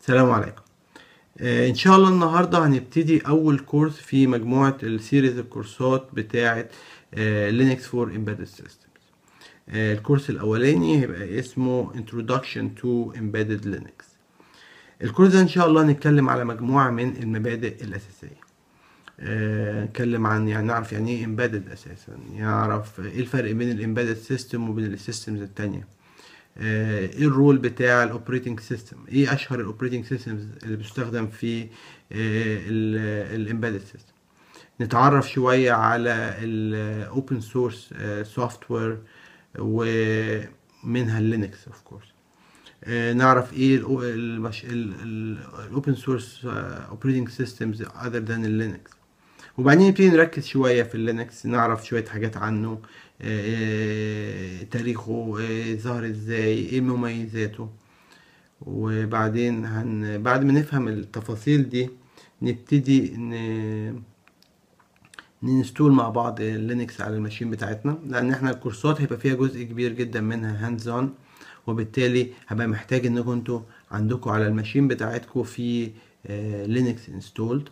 السلام عليكم آه، ان شاء الله النهارده هنبتدي اول كورس في مجموعه السيريز الكورسات بتاعه لينكس فور امبيدد سيستمز الكورس الاولاني هيبقى اسمه Introduction to Embedded Linux الكورس ده ان شاء الله هنتكلم على مجموعه من المبادئ الاساسيه آه، نتكلم عن يعني نعرف يعني ايه امبيدد اساسا نعرف ايه الفرق بين الامبيدد سيستم وبين السيستمز التانية آه، ايه الرول بتاع الاوبريتنج سيستم ايه اشهر الاوبريتنج سيستمز اللي بتستخدم في الامبيدد سيستم نتعرف شويه على الاوبن سورس سوفت وير ومنها اللينكس اوف كورس نعرف ايه الاوبن سورس اوبريتنج سيستمز اذر ذان اللينكس وبعدين نبتدي نركز شويه في اللينكس نعرف شويه حاجات عنه آه، تاريخه آه، ظهر ازاي ايه مميزاته وبعدين هن بعد ما نفهم التفاصيل دي نبتدي ن... ننستول مع بعض لينكس على الماشين بتاعتنا لان احنا الكورسات هيبقى فيها جزء كبير جدا منها هاندز اون وبالتالي هبقى محتاج انكم انتوا عندكم على الماشين بتاعتكم في لينكس انستولد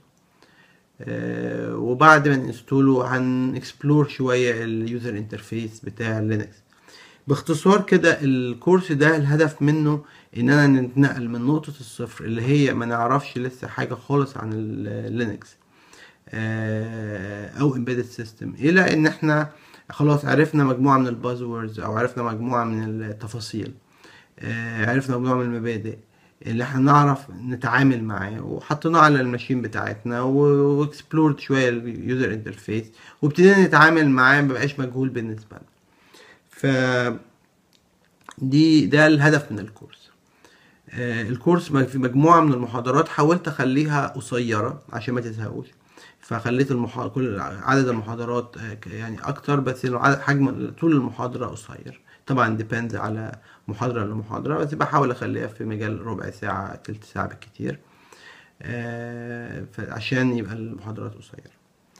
وبعد ما ننستوله هنكسبلور شويه اليوزر انترفيس بتاع لينكس باختصار كده الكورس ده الهدف منه اننا نتنقل من نقطة الصفر اللي هي ما نعرفش لسه حاجة خالص عن اللينكس او embedded سيستم الى ان احنا خلاص عرفنا مجموعة من البازوردز او عرفنا مجموعة من التفاصيل عرفنا مجموعة من المبادئ اللي احنا نعرف نتعامل معاه وحطيناه على الماشين بتاعتنا واكسبلورد شويه اليوزر انترفيس وابتدينا نتعامل معاه مبقاش مجهول بالنسبه لنا ف دي ده الهدف من الكورس آه الكورس في مجموعه من المحاضرات حاولت اخليها قصيره عشان ما تزهقوش فخليت المحا... كل عدد المحاضرات يعني اكتر بس حجم طول المحاضره قصير طبعا ديبندز على محاضرة لمحاضرة بس بحاول أخليها في مجال ربع ساعة تلت ساعة بالكتير آه عشان يبقى المحاضرات قصيرة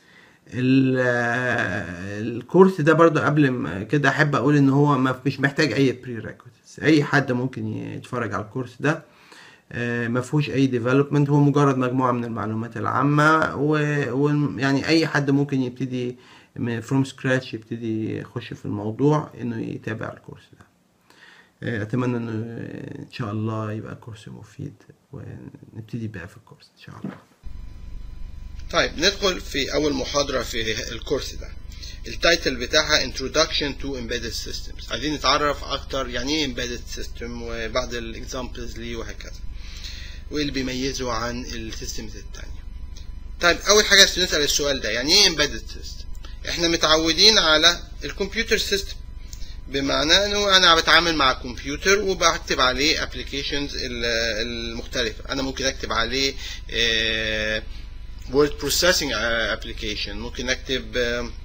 الكورس ده برضه قبل كده أحب أقول إن هو مش محتاج أي بري ريكوزيتس أي حد ممكن يتفرج على الكورس ده آه ما فيهوش أي ديفلوبمنت هو مجرد مجموعة من المعلومات العامة ويعني أي حد ممكن يبتدي فروم سكراتش يبتدي يخش في الموضوع إنه يتابع الكورس ده. اتمنى انه ان شاء الله يبقى كورس مفيد ونبتدي بقى في الكورس ان شاء الله طيب ندخل في اول محاضره في الكورس ده التايتل بتاعها Introduction to Embedded Systems عايزين نتعرف اكتر يعني ايه Embedded System وبعض الاكزامبلز ليه وهكذا وايه اللي بيميزه عن السيستمز التانية طيب اول حاجه نسال السؤال ده يعني ايه Embedded System احنا متعودين على الكمبيوتر سيستم بمعنى انه انا بتعامل مع كمبيوتر وبكتب عليه ابلكيشنز المختلفه انا ممكن اكتب عليه وورد بروسيسنج ابلكيشن ممكن اكتب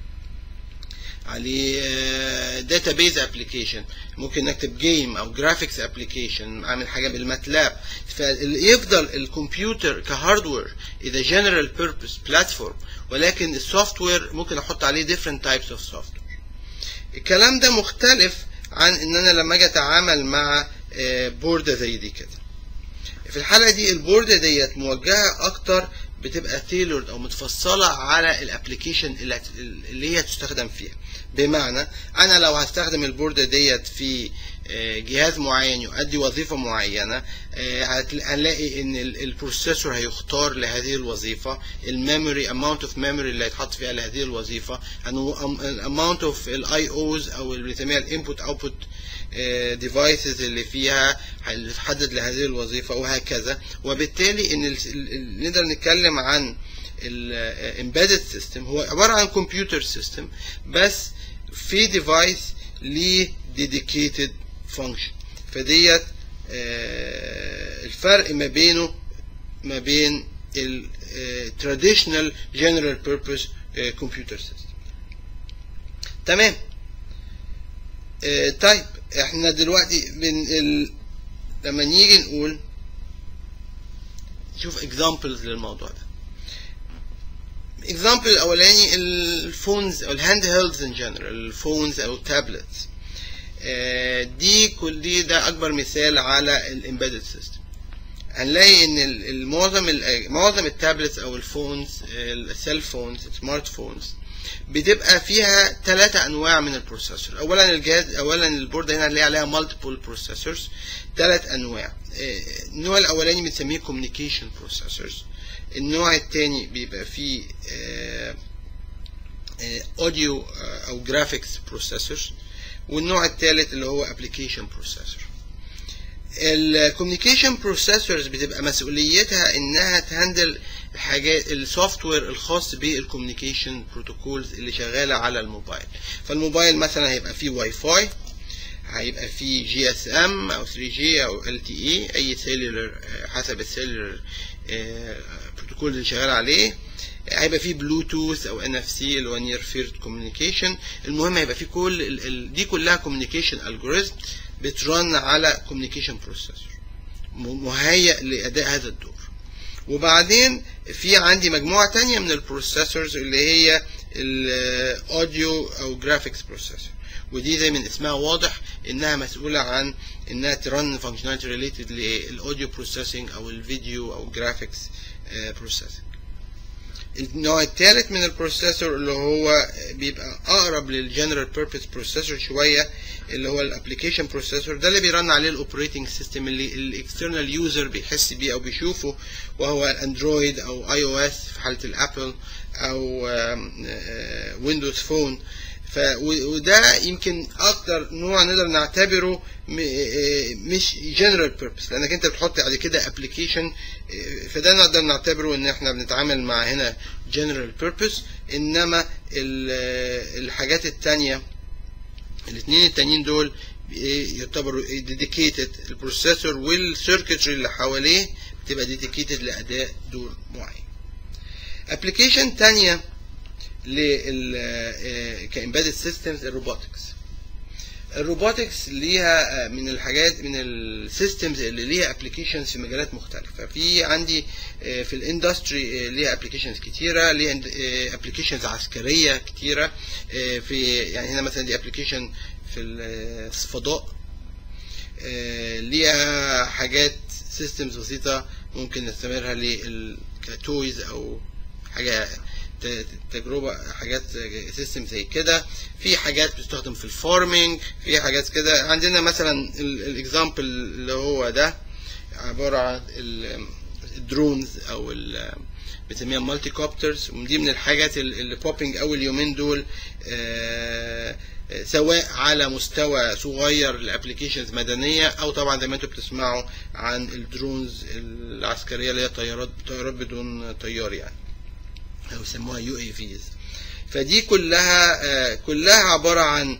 عليه داتابيز ابلكيشن ممكن نكتب جيم او جرافيكس ابلكيشن اعمل حاجه بالماتلاب فيفضل الكمبيوتر كهاردوير اذا جنرال بيربز بلاتفورم ولكن السوفت وير ممكن احط عليه different types of software الكلام ده مختلف عن ان انا لما اجي اتعامل مع بوردة زي دي كده في الحالة دي البوردة ديت موجهة اكتر بتبقى تيلورد او متفصلة على الابلكيشن اللي هي تستخدم فيها بمعنى انا لو هستخدم البوردة ديت في جهاز معين يؤدي وظيفة معينة هنلاقي ان البروسيسور هيختار لهذه الوظيفة الميموري amount of memory اللي هيتحط فيها لهذه الوظيفة amount of الاي اوز او اللي بنسميها الانبوت اوتبوت ديفايسز اللي فيها هتحدد لهذه الوظيفة وهكذا وبالتالي ان نقدر نتكلم عن الامبيدد سيستم هو عبارة عن كمبيوتر سيستم بس في ديفايس ليه dedicated function فديت آه الفرق ما بينه ما بين ال traditional general purpose آه computer system تمام آه طيب احنا دلوقتي من ال... لما نيجي نقول شوف examples للموضوع ده example الاولاني الفونز او الهاند هيلدز ان جنرال الفونز او التابلتس دي كل دي ده اكبر مثال على الامبيدد سيستم هنلاقي ان ال- ال- معظم ال- معظم التابلتس او الفونز السيل فونز السمارت فونز بتبقى فيها ثلاثة انواع من البروسيسور اولا الجهاز اولا البوردة هنا هنلاقي عليها مالتيبل بروسيسورز ثلاث انواع آه، النوع الاولاني بنسميه كوميونيكيشن بروسيسورز النوع الثاني بيبقى فيه اوديو او جرافيكس بروسيسورز والنوع الثالث اللي هو ابلكيشن بروسيسور الكوميونيكيشن بروسيسورز بتبقى مسؤوليتها انها تهندل الحاجات السوفت وير الخاص بالكوميونيكيشن بروتوكولز اللي شغاله على الموبايل فالموبايل مثلا هيبقى فيه واي فاي هيبقى فيه جي اس ام او 3 جي او ال تي اي اي سيلولر حسب السيلولر بروتوكول اللي شغال عليه هيبقى فيه بلوتوث او ان اف سي اللي هو نير فيرد كوميونيكيشن المهم هيبقى فيه كل ال ال دي كلها كوميونيكيشن الجوريزم بترن على كوميونيكيشن بروسيسور مهيئ لاداء هذا الدور وبعدين في عندي مجموعه تانية من البروسيسورز اللي هي الاوديو او جرافيكس بروسيسور ودي زي من اسمها واضح انها مسؤوله عن انها ترن فانكشناليتي ريليتد للاوديو بروسيسنج او الفيديو او جرافيكس بروسيسنج النوع الثالث من البروسيسور اللي هو بيبقى اقرب للجنرال بيربز بروسيسور شويه اللي هو الابلكيشن بروسيسور ده اللي بيرن عليه الاوبريتنج سيستم اللي الاكسترنال يوزر بيحس بيه او بيشوفه وهو الاندرويد او اي او اس في حاله الابل او ويندوز فون ف وده يمكن اكتر نوع نقدر نعتبره مش جنرال بيربس لانك انت بتحط بعد كده ابلكيشن فده نقدر نعتبره ان احنا بنتعامل مع هنا جنرال بيربس انما الحاجات التانية الاثنين التانيين دول يعتبروا ديديكيتد البروسيسور والسيركتري اللي حواليه بتبقى ديديكيتد لاداء دور معين ابلكيشن تانية لل كامبيدد سيستمز الروبوتكس الروبوتكس ليها من الحاجات من السيستمز اللي ليها ابلكيشنز في مجالات مختلفه في عندي في الاندستري ليها ابلكيشنز كتيره ليها ابلكيشنز عسكريه كتيره في يعني هنا مثلا دي ابلكيشن في الفضاء ليها حاجات سيستمز بسيطه ممكن نستمرها للتويز او حاجه تجربه حاجات سيستم زي كده في حاجات بتستخدم في الفارمنج في حاجات كده عندنا مثلا الاكزامبل اللي هو ده عباره عن الدرونز او بنسميها مالتي كوبترز ودي من الحاجات اللي بوبينج اول يومين دول سواء على مستوى صغير لابلكيشنز مدنيه او طبعا زي ما انتم بتسمعوا عن الدرونز العسكريه اللي هي طيارات طيارات بدون طيار يعني او يسموها يو اي فيز فدي كلها آه كلها عباره عن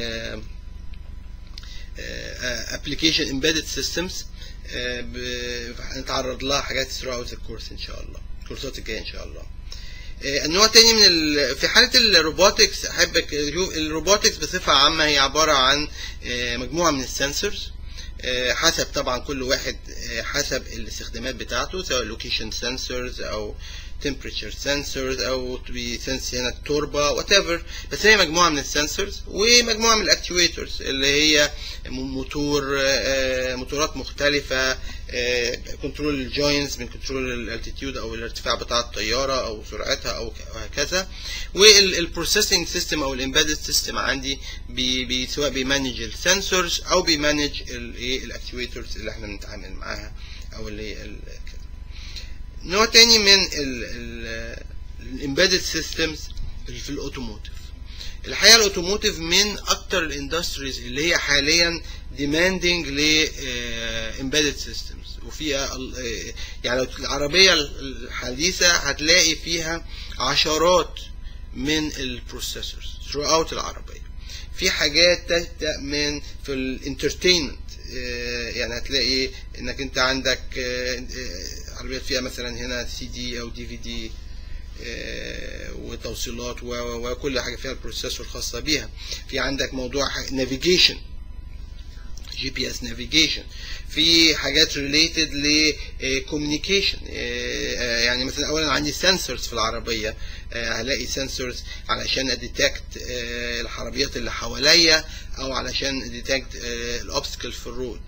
ابلكيشن امبيدد سيستمز هنتعرض لها حاجات throughout الكورس ان شاء الله الكورسات الجايه ان شاء الله آه النوع التاني من ال... في حاله الروبوتكس احبك الروبوتكس بصفه عامه هي عباره عن آه مجموعه من السنسورز حسب طبعا كل واحد حسب الاستخدامات بتاعته سواء لوكيشن سنسورز او temperature sensors او بيسنس هنا التربه وات ايفر بس هي مجموعه من السنسورز ومجموعه من الاكتويترز اللي هي موتور موتورات مختلفه كنترول الجوينتس من كنترول الالتيتيود او الارتفاع بتاع الطياره او سرعتها او وهكذا والبروسيسنج سيستم او الامبيدد سيستم عندي بي بي سواء بيمانج السنسورز او بيمانج الايه الاكتويترز اللي احنا بنتعامل معاها او اللي هي نوع تاني من الامبيدد سيستمز اللي في الاوتوموتيف الحقيقه الاوتوموتيف من اكتر الاندستريز اللي هي حاليا ديماندنج ل امبيدد سيستمز وفيها يعني لو العربيه الحديثه هتلاقي فيها عشرات من البروسيسورز throughout العربيه في حاجات تبدا من في الانترتينمنت يعني هتلاقي انك انت عندك عربيات فيها مثلا هنا سي دي او دي في دي وتوصيلات وكل حاجه فيها البروسيسور الخاصه بيها في عندك موضوع نافيجيشن جي بي اس نافيجيشن في حاجات ريليتد لكوميونيكيشن يعني مثلا اولا عندي سنسورز في العربيه هلاقي سنسورز علشان اديتكت العربيات اللي حواليا او علشان اديتكت الاوبستكل في الرود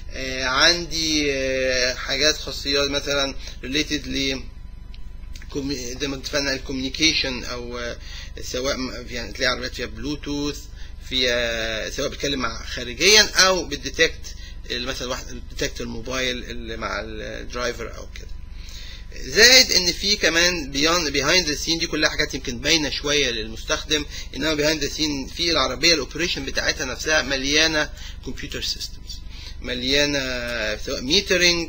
آه، عندي آه، حاجات خاصيات مثلا related ل كومي- زي ما اتفقنا الكوميونيكيشن او آه، سواء م- يعني تلاقي عربيات فيها بلوتوث فيها سواء بتكلم مع خارجيا او بتديتكت مثلا واحد بتديتكت الموبايل اللي مع الدرايفر او كده زائد ان في كمان بيان بيهايند ذا سين دي كلها حاجات يمكن باينه شويه للمستخدم انما بيهايند ذا سين في العربيه الاوبريشن بتاعتها نفسها مليانه كمبيوتر سيستمز مليانه سواء ميترنج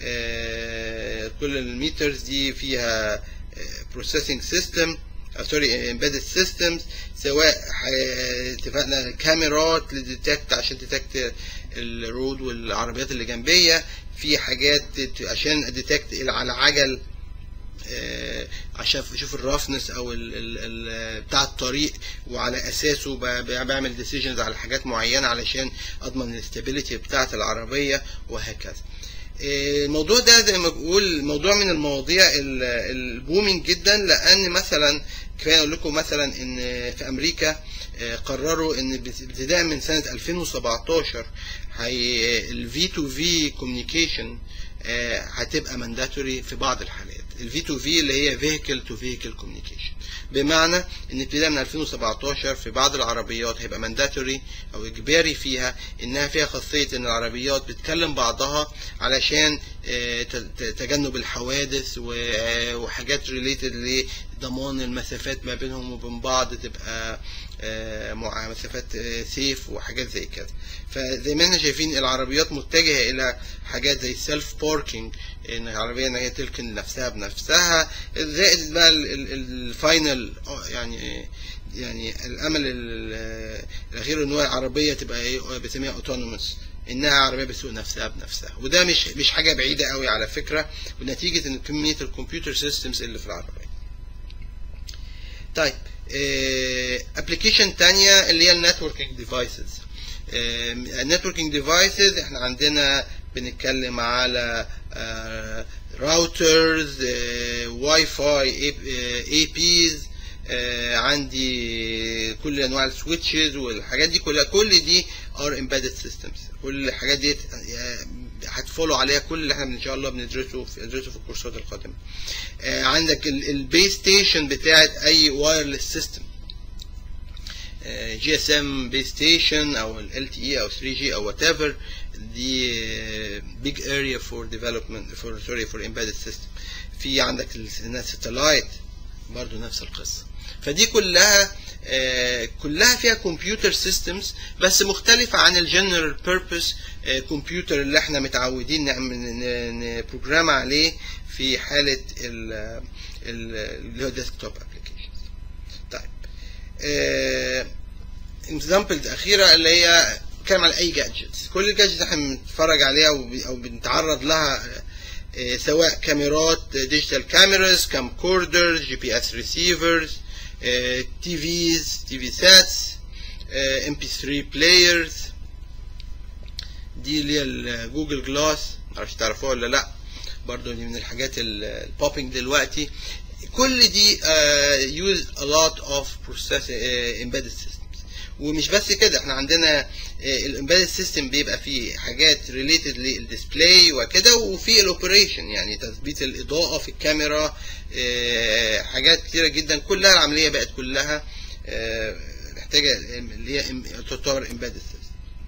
كل الميترز دي فيها بروسيسنج سيستم سوري امبيدد سيستمز سواء ح- اتفقنا كاميرات لديتكت عشان تديتكت الرود والعربيات اللي جنبيه في حاجات ت- عشان اديتكت على عجل آه، عشان اشوف الرفنس او ال ال ال بتاع الطريق وعلى اساسه ب- ب- بعمل ديسيجنز على حاجات معينه علشان اضمن الاستابيليتي بتاعه العربيه وهكذا آه، الموضوع ده زي ما بقول موضوع من المواضيع ال- البومينج جدا لان مثلا كفايه اقول لكم مثلا ان في امريكا آه، قرروا ان ابتداء من سنه 2017 هي الفي تو في كوميونيكيشن هتبقى مانداتوري في بعض الحالات الفي تو في اللي هي فيهيكل تو فيهيكل كوميونيكيشن بمعنى ان ابتداء من 2017 في بعض العربيات هيبقى مانداتوري او اجباري فيها انها فيها خاصيه ان العربيات بتكلم بعضها علشان آه، ت- ت- تجنب الحوادث و- آه، وحاجات ريليتد لضمان المسافات ما بينهم وبين بعض تبقى آه، مع مسافات سيف وحاجات زي كده فزي ما احنا شايفين العربيات متجهه الى حاجات زي السيلف باركينج ان العربيه ان هي تلكن نفسها بنفسها زائد بقى ال- ال- الفاينل آه، يعني يعني الامل ال- الاخير ان هو العربيه تبقى ايه بنسميها اوتونوموس انها عربيه بتسوق نفسها بنفسها وده مش مش حاجه بعيده قوي على فكره ونتيجه ان كميه الكمبيوتر سيستمز اللي في العربيه طيب ابلكيشن تانية اللي هي النتوركينج ديفايسز النتوركينج ديفايسز احنا عندنا بنتكلم على راوترز واي فاي اي بيز عندي كل انواع السويتشز والحاجات دي كلها كل دي ار امبيدد سيستمز كل الحاجات دي هتفولو عليها كل اللي احنا ان شاء الله بندرسه في ندرسه في الكورسات القادمه آه، عندك البيس ستيشن بتاعت اي وايرلس سيستم جي اس ام بيس ستيشن او ال تي اي او 3 جي او وات ايفر دي بيج اريا فور ديفلوبمنت فور سوري فور امبيدد سيستم في عندك الساتلايت برضو نفس القصه فدي كلها آه، كلها فيها كمبيوتر سيستمز بس مختلفة عن الجنرال بيربز كمبيوتر اللي احنا متعودين نعمل نبروجرام عليه في حالة ال ال- اللي هو ديسكتوب ابلكيشنز طيب اكزامبلز اخيره اللي هي بتتكلم على اي جادجتس كل الجادجتس احنا بنتفرج عليها او ب- أو بنتعرض لها آه، سواء كاميرات ديجيتال كاميراز كام كوردرز جي بي اس ريسيفرز تي فيز تي في ساتس ام بي 3 بلايرز دي اللي هي الجوجل جلاس معرفش تعرفوها ولا لا برضو دي من الحاجات البوبينج دلوقتي كل دي يوز a lot of process uh, embedded systems ومش بس كده احنا عندنا الامبيدد سيستم بيبقى فيه حاجات ريليتد للديسبلاي وكده وفي الاوبريشن يعني تثبيت الاضاءه في الكاميرا اه، حاجات كتيره جدا كلها العمليه بقت كلها اه، محتاجه اللي هي ام- تعتبر امبيدد سيستم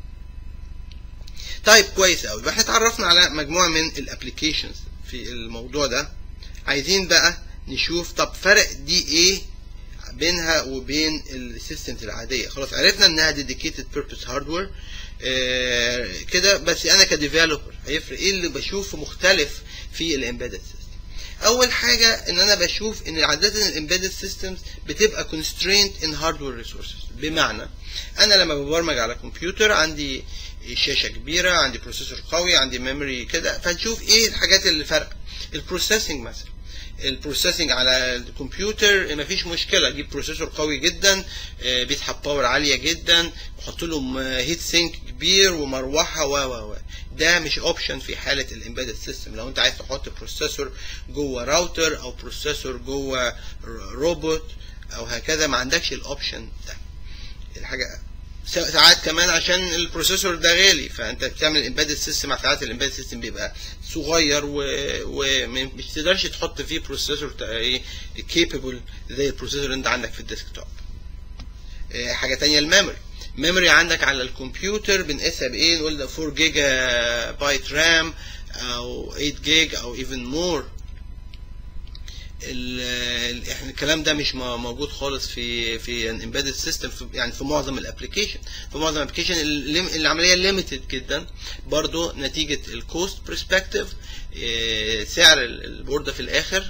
طيب كويس قوي يبقى احنا اتعرفنا على مجموعه من الابلكيشنز في الموضوع ده عايزين بقى نشوف طب فرق دي ايه بينها وبين السيستمز العاديه خلاص عرفنا انها ديديكيتد بيربز هاردوير كده بس انا كديفلوبر هيفرق ايه اللي بشوفه مختلف في الامبيدد سيستم اول حاجه ان انا بشوف ان عاده الامبيدد سيستمز بتبقى constrained in hardware resources بمعنى انا لما ببرمج على كمبيوتر عندي شاشه كبيره عندي بروسيسور قوي عندي ميموري كده فنشوف ايه الحاجات اللي فرق البروسيسنج مثلا البروسيسنج على الكمبيوتر مفيش مشكله اجيب بروسيسور قوي جدا آه، بيسحب باور عاليه جدا واحط لهم هيت سينك كبير ومروحه و و و ده مش اوبشن في حاله الامبيدد سيستم لو انت عايز تحط بروسيسور جوه راوتر او بروسيسور جوه روبوت او هكذا ما عندكش الاوبشن ده الحاجه ساعات كمان عشان البروسيسور ده غالي فانت بتعمل امبيدد سيستم مع ساعات الامبيدد سيستم بيبقى صغير ومش تقدرش تحط فيه بروسيسور ايه كيبل زي البروسيسور اللي انت عندك في الديسكتوب حاجه تانية الميموري ميموري عندك على الكمبيوتر بنقيسها بايه نقول ده 4 جيجا بايت رام او 8 جيج او ايفن مور احنا الكلام ده مش موجود خالص في في امبيدد سيستم يعني في معظم الابلكيشن في معظم الابلكيشن العمليه ليميتد جدا برضو نتيجه الكوست برسبكتيف سعر البورده في الاخر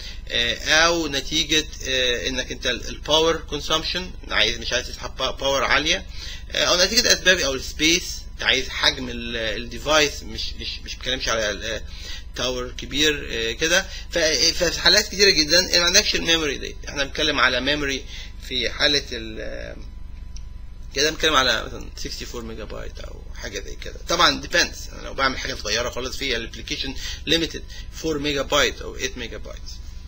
او نتيجه انك انت الباور كونسومشن عايز مش عايز تسحب باور عاليه او نتيجه اسباب او السبيس انت عايز حجم الديفايس مش مش مش بتكلمش على تاور كبير كده ففي حالات كتيره جدا ما عندكش الميموري دي احنا بنتكلم على ميموري في حاله ال كده بنتكلم على مثلا 64 ميجا بايت او حاجه زي كده طبعا ديبندز انا لو بعمل حاجه صغيره خالص في الابلكيشن ليميتد 4 ميجا بايت او 8 ميجا بايت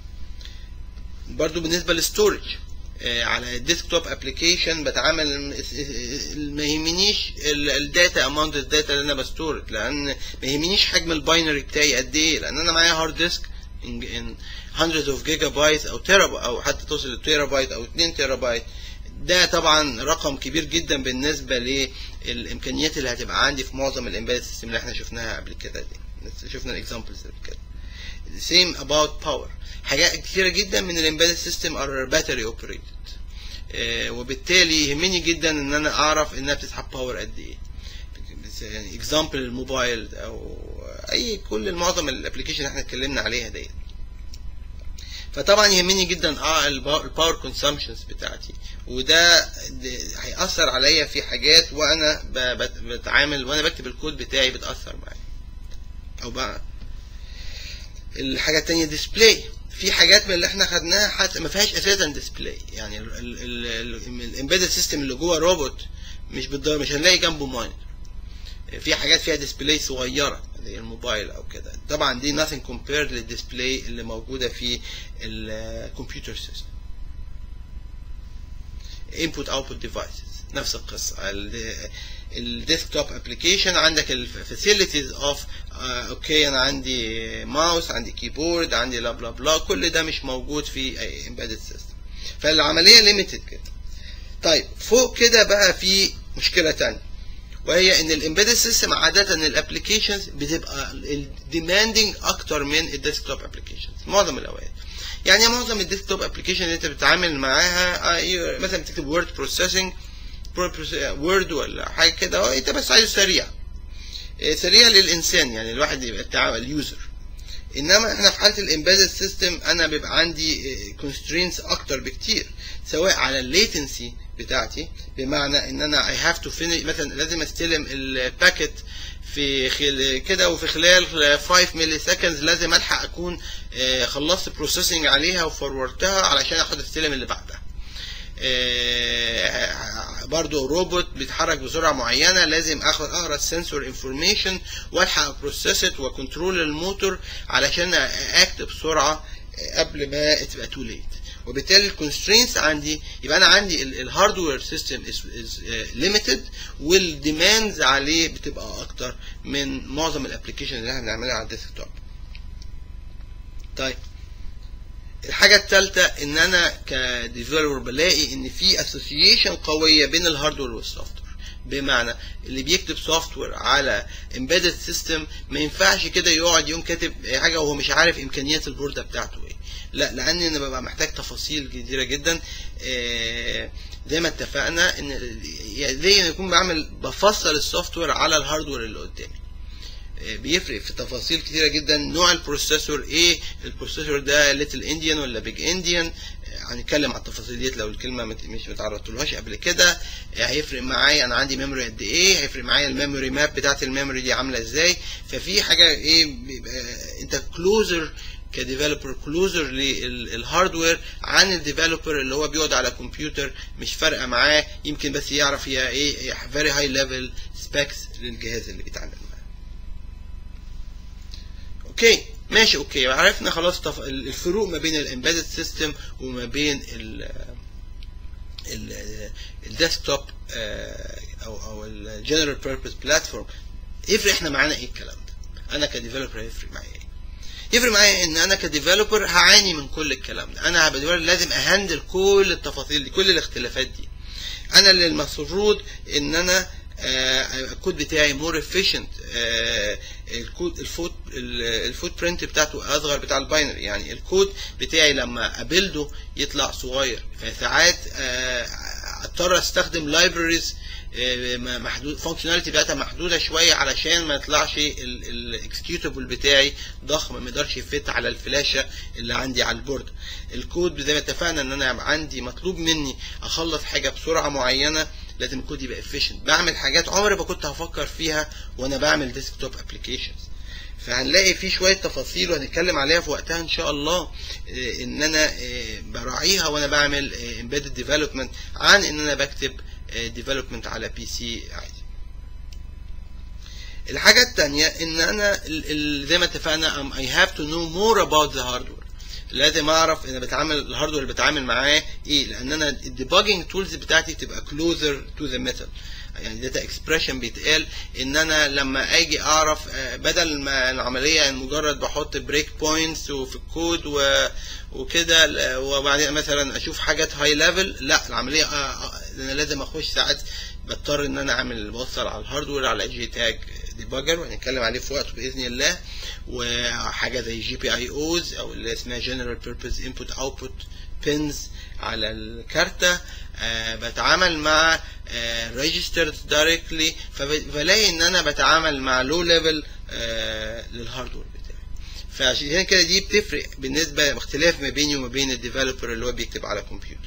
برضو بالنسبه للستورج على الديسكتوب ابلكيشن بتعامل ما يهمنيش الداتا اماونت الداتا اللي انا بستورد لان ما يهمنيش حجم الباينري بتاعي قد ايه لان انا معايا هارد ديسك ان hundreds of gigabytes او تيرا او حتى توصل لتيرا بايت او 2 تيرا بايت ده طبعا رقم كبير جدا بالنسبه للامكانيات اللي هتبقى عندي في معظم الامبيدد سيستم اللي احنا شفناها قبل كده دي شفنا الاكزامبلز قبل كده same about power حاجات كثيره جدا من الامبيدد سيستم ار باتري اوبريتد وبالتالي يهمني جدا ان انا اعرف انها بتسحب باور قد ايه يعني اكزامبل الموبايل او اي كل معظم الابلكيشن اللي احنا اتكلمنا عليها ديت فطبعا يهمني جدا اه الباور كونسامشنز بتاعتي وده هيأثر عليا في حاجات وانا بتعامل وانا بكتب الكود بتاعي بتأثر معايا او بقى الحاجه التانية ديسبلاي في حاجات من اللي احنا خدناها حتى ما فيهاش اساسا ديسبلاي يعني الامبيدد سيستم اللي جوه روبوت مش بالضبط مش هنلاقي جنبه ماينر في حاجات فيها ديسبلاي صغيره زي الموبايل او كده طبعا دي nothing compared للديسبلاي اللي موجوده في الكمبيوتر سيستم input output devices نفس القصه الديسكتوب ابلكيشن عندك الفاسيلتيز اوف اوكي انا عندي ماوس عندي كيبورد عندي لا بلا بلا كل ده مش موجود في اي امبيدد سيستم فالعمليه ليميتد كده طيب فوق كده بقى في مشكله تانية وهي ان الامبيدد سيستم عاده الابلكيشنز بتبقى الديماندنج اكتر من الديسكتوب ابلكيشنز معظم الاوقات يعني معظم الديسكتوب ابلكيشن اللي انت بتتعامل معاها مثلا بتكتب وورد بروسيسنج وورد ولا حاجه كده انت بس عايزه سريع سريع للانسان يعني الواحد يبقى التعامل اليوزر انما احنا في حاله الامبيدد سيستم انا بيبقى عندي كونسترينتس اكتر بكتير سواء على الليتنسي بتاعتي بمعنى ان انا اي هاف تو فينيش مثلا لازم استلم الباكيت في خل... كده وفي خلال 5 ملي سكندز لازم الحق اكون خلصت بروسيسنج عليها وفوروردتها علشان اخد استلم اللي بعدها برضو روبوت بيتحرك بسرعه معينه لازم اخد اقرا السنسور انفورميشن والحق بروسيست وكنترول الموتور علشان اكت بسرعه قبل ما تبقى تو ليت وبالتالي الكونسترينتس عندي يبقى انا عندي الهاردوير سيستم از ليميتد والديماندز عليه بتبقى اكتر من معظم الابلكيشن اللي احنا بنعملها على الديسكتوب طيب الحاجة الثالثة ان انا كديفلوبر بلاقي ان في اسوسيشن قوية بين الهاردوير والسوفت وير بمعنى اللي بيكتب سوفت وير على امبيدد سيستم ما ينفعش كده يقعد يوم كاتب حاجة وهو مش عارف امكانيات البوردة بتاعته ايه لا لان انا ببقى محتاج تفاصيل كتيرة جدا زي ما اتفقنا ان زي ما يكون بعمل بفصل السوفت وير على الهاردوير اللي قدامي بيفرق في تفاصيل كتيره جدا نوع البروسيسور ايه البروسيسور ده ليتل انديان ولا بيج انديان هنتكلم على التفاصيل ديت لو الكلمه مش متعرضتلهاش قبل كده هيفرق معايا انا عندي ميموري قد ايه هيفرق معايا الميموري ماب بتاعت الميموري دي عامله ازاي ففي حاجه ايه بيبقى انت كلوزر كديفلوبر كلوزر للهاردوير عن الديفلوبر اللي هو بيقعد على كمبيوتر مش فارقه معاه يمكن بس يعرف هي ايه فيري هاي ليفل سبيكس للجهاز اللي بيتعامل معاه اوكي ماشي اوكي عرفنا خلاص الفروق ما بين الامبيدد سيستم وما بين الديسكتوب او او الجنرال بيربز بلاتفورم يفرق احنا معانا ايه الكلام ده انا كديفلوبر هيفرق معايا ايه يفرق معايا ان انا كديفلوبر هعاني من كل الكلام ده انا هبقى developer لازم اهندل كل التفاصيل دي كل الاختلافات دي انا اللي المفروض ان انا آه، الكود بتاعي مور efficient آه، الكود الفوت الفوت برنت بتاعته اصغر بتاع الباينري يعني الكود بتاعي لما ابلده يطلع صغير فساعات آه، اضطر استخدم لايبراريز محدود فانكشناليتي بتاعتها محدوده شويه علشان ما يطلعش الاكسكيوتابل بتاعي ضخم ما يقدرش يفت على الفلاشه اللي عندي على البورد الكود زي ما اتفقنا ان انا عندي مطلوب مني اخلص حاجه بسرعه معينه لازم الكود يبقى efficient بعمل حاجات عمري ما كنت هفكر فيها وانا بعمل ديسكتوب ابلكيشنز فهنلاقي في شويه تفاصيل وهنتكلم عليها في وقتها ان شاء الله آه، ان انا آه، براعيها وانا بعمل امبيدد ديفلوبمنت عن ان انا بكتب ديفلوبمنت على بي سي عادي الحاجة التانية ان انا ال- ال- زي ما اتفقنا um, I have to know more about the hardware لازم اعرف انا بتعامل الهاردوير اللي بتعامل معاه ايه لان انا الديباجنج تولز بتاعتي تبقى كلوزر تو ذا ميثود يعني داتا اكسبريشن بيتقال ان انا لما اجي اعرف آه، بدل ما العمليه مجرد بحط بريك بوينتس وفي الكود و وكده ل- وبعدين مثلا اشوف حاجات هاي ليفل لا العمليه آه، آه، انا لازم اخش ساعات بضطر ان انا اعمل بوصل على الهاردوير على جي تاج ديباجر وهنتكلم عليه في وقته باذن الله وحاجه زي جي بي اي اوز او اللي اسمها جنرال بيربز انبوت اوتبوت بينز على الكارتة آه بتعامل مع ريجسترز دايركتلي فبلاقي ان انا بتعامل مع لو ليفل للهاردوير بتاعي فعشان كده دي بتفرق بالنسبه اختلاف ما بيني وما بين الديفلوبر اللي هو بيكتب على كمبيوتر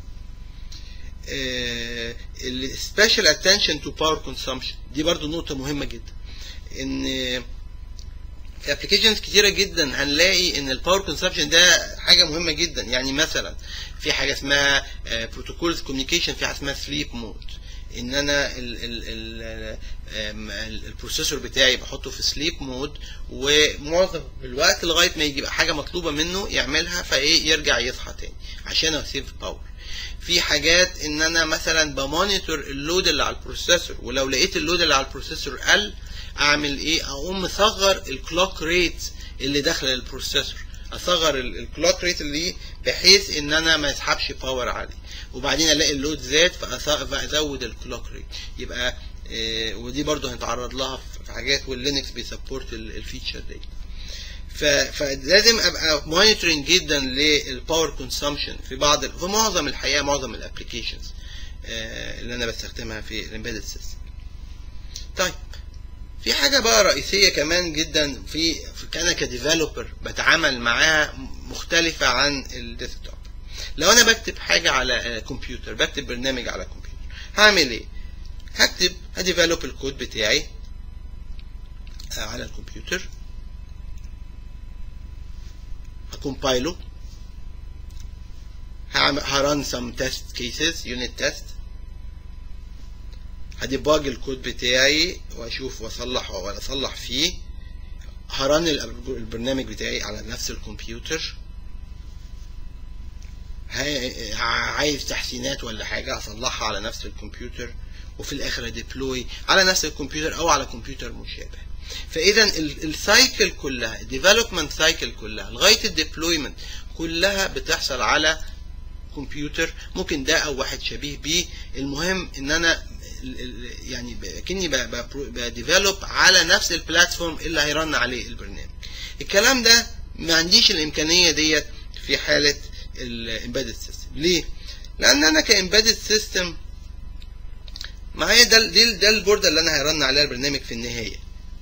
السبيشال اتنشن تو باور كونسامشن دي برضو نقطة مهمة جدا ان في ابلكيشنز كتيرة جدا هنلاقي ان الباور كونسامشن ده حاجة مهمة جدا يعني مثلا في حاجة اسمها بروتوكولز كوميونيكيشن في حاجة اسمها سليب مود ان انا ال ال ال آم، البروسيسور بتاعي بحطه في سليب مود ومعظم الوقت لغايه ما يجي بقى حاجه مطلوبه منه يعملها فايه يرجع يصحى تاني عشان اسيف باور في حاجات ان انا مثلا بمونيتور اللود اللي على البروسيسور ولو لقيت اللود اللي على البروسيسور قل اعمل ايه اقوم مصغر الكلوك ريت اللي داخله البروسيسور اصغر الكلوك ريت اللي بحيث ان انا ما يسحبش باور عالي وبعدين الاقي اللود زاد فأص- فازود الكلوك ريت يبقى آه، ودي برضو هنتعرض لها في حاجات واللينكس بيسبورت الفيتشر دي ف- فلازم ابقى مونيتورنج جدا للباور كونسامشن في بعض ال- في معظم الحقيقه معظم الابلكيشنز اللي انا بستخدمها في الامبيدد سيستم طيب في حاجه بقى رئيسيه كمان جدا في, في انا كديفلوبر بتعامل معاها مختلفه عن الديسكتوب لو انا بكتب حاجه على آه، كمبيوتر بكتب برنامج على كمبيوتر هعمل ايه هكتب هديفلوب الكود بتاعي آه، على الكمبيوتر هكمبايله هعمل هران some test cases unit test هديباج الكود بتاعي واشوف واصلح ولا اصلح فيه هران الأب- البرنامج بتاعي على نفس الكمبيوتر ها- عايز تحسينات ولا حاجة اصلحها على نفس الكمبيوتر وفي الاخر اديبلوي على نفس الكمبيوتر او على كمبيوتر مشابه فاذا السايكل كلها الديفلوبمنت سايكل كلها لغايه الديبلويمنت كلها بتحصل على كمبيوتر ممكن ده او واحد شبيه بيه المهم ان انا ال- ال- يعني ب- كني بديفلوب على نفس البلاتفورم اللي هيرن عليه البرنامج الكلام ده ما عنديش الامكانيه ديت في حاله الامبيدد سيستم ليه لان انا كامبيدد سيستم معايا ده ده ده البورده اللي انا هيرن عليها البرنامج في النهايه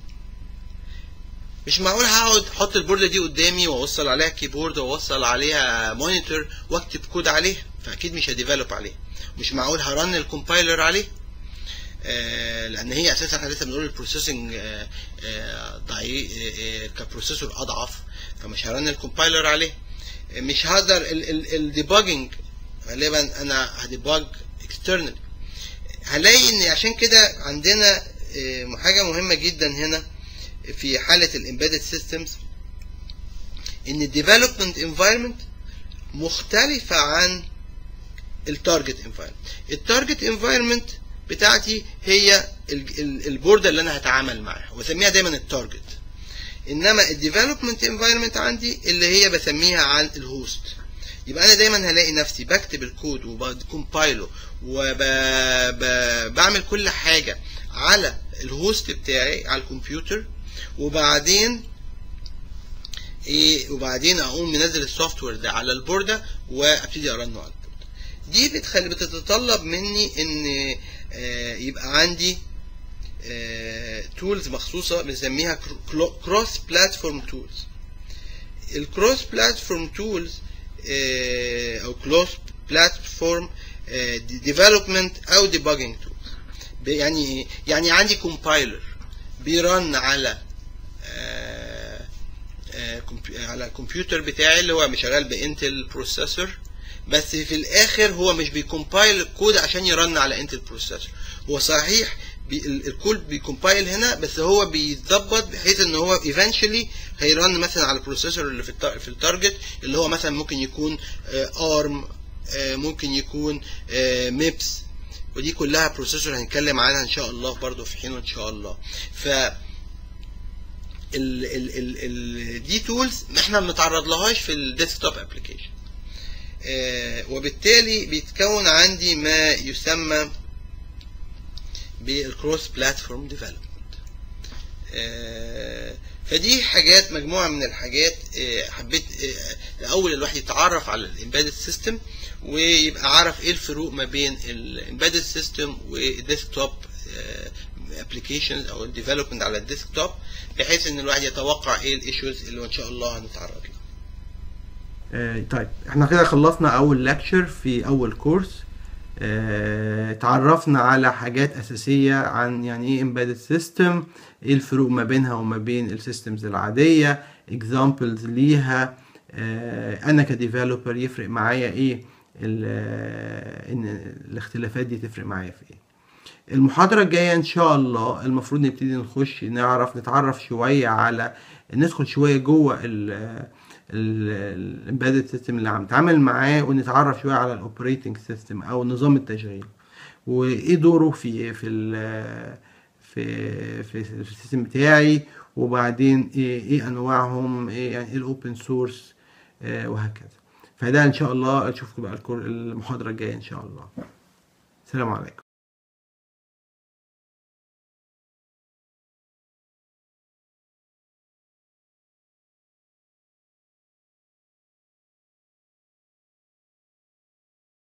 مش معقول هقعد احط البورده دي قدامي واوصل عليها كيبورد واوصل عليها مونيتور واكتب كود عليها فاكيد مش هديفلوب عليها مش معقول هرن الكومبايلر عليه آه، لان هي اساسا احنا لسه بنقول البروسيسنج ضعيف كبروسيسور اضعف فمش هرن الكومبايلر عليه آه، مش هقدر الديباجنج غالبا انا هديباج اكسترنال هلاقي ان عشان كده عندنا آه، حاجه مهمه جدا هنا في حاله الامبيدد سيستمز ان الديفلوبمنت انفايرمنت مختلفه عن التارجت انفايرمنت التارجت انفايرمنت بتاعتي هي ال- ال- البوردة اللي انا هتعامل معاها وبسميها دايما التارجت انما الديفلوبمنت انفايرمنت عندي اللي هي بسميها عن الهوست يبقى انا دايما هلاقي نفسي بكتب الكود وبكمبايله وبعمل كل حاجه على الهوست بتاعي على الكمبيوتر وبعدين ايه وبعدين اقوم منزل السوفت وير ده على البورده وابتدي ارنه على البورده دي بتخلي بتتطلب مني ان آه، يبقى عندي تولز مخصوصه بنسميها كروس بلاتفورم تولز الكروس بلاتفورم تولز او كروس بلاتفورم ديفلوبمنت او ديباجنج تولز يعني إيه؟ يعني عندي كومبايلر بيرن على آه، آه، كمبي- على الكمبيوتر بتاعي اللي هو شغال بانتل بروسيسور بس في الاخر هو مش بيكمبايل الكود عشان يرن على انتل بروسيسور هو صحيح بي ال- الكود بيكمبايل هنا بس هو بيتظبط بحيث ان هو ايفنشولي هيرن مثلا على البروسيسور اللي في التا- في التارجت اللي هو مثلا ممكن يكون ارم ممكن يكون ميبس ودي كلها بروسيسور هنتكلم عنها ان شاء الله برضو في حين ان شاء الله ف ال ال ال ال دي تولز احنا ما بنتعرض لهاش في الديسكتوب ابلكيشن وبالتالي بيتكون عندي ما يسمى بالكروس بلاتفورم ديفلوبمنت فدي حاجات مجموعه من الحاجات آه، حبيت آه، الاول الواحد يتعرف على الامبيدد سيستم ويبقى عارف ايه الفروق ما بين الامبيدد سيستم والديسكتوب ابلكيشنز او الديفلوبمنت على الديسكتوب بحيث ان الواحد يتوقع ايه الايشوز اللي ان شاء الله هنتعرض لها آه، طيب احنا كده خلصنا اول لكتشر في اول كورس آه، تعرفنا على حاجات اساسيه عن يعني ايه embedded system ايه الفروق ما بينها وما بين السيستمز العاديه examples ليها آه، انا كديفلوبر يفرق معايا ايه ال- آه، ان الاختلافات دي تفرق معايا في ايه المحاضرة الجاية إن شاء الله المفروض نبتدي نخش نعرف نتعرف شوية على ندخل شوية جوه ال الامبيدد سيستم اللي عم نتعامل معاه ونتعرف شوية على الاوبريتنج سيستم أو نظام التشغيل وإيه دوره في في ال في في, في السيستم بتاعي وبعدين إيه, إيه أنواعهم إيه يعني إيه الأوبن سورس وهكذا فده إن شاء الله أشوفكم بقى الكور- المحاضرة الجاية إن شاء الله السلام عليكم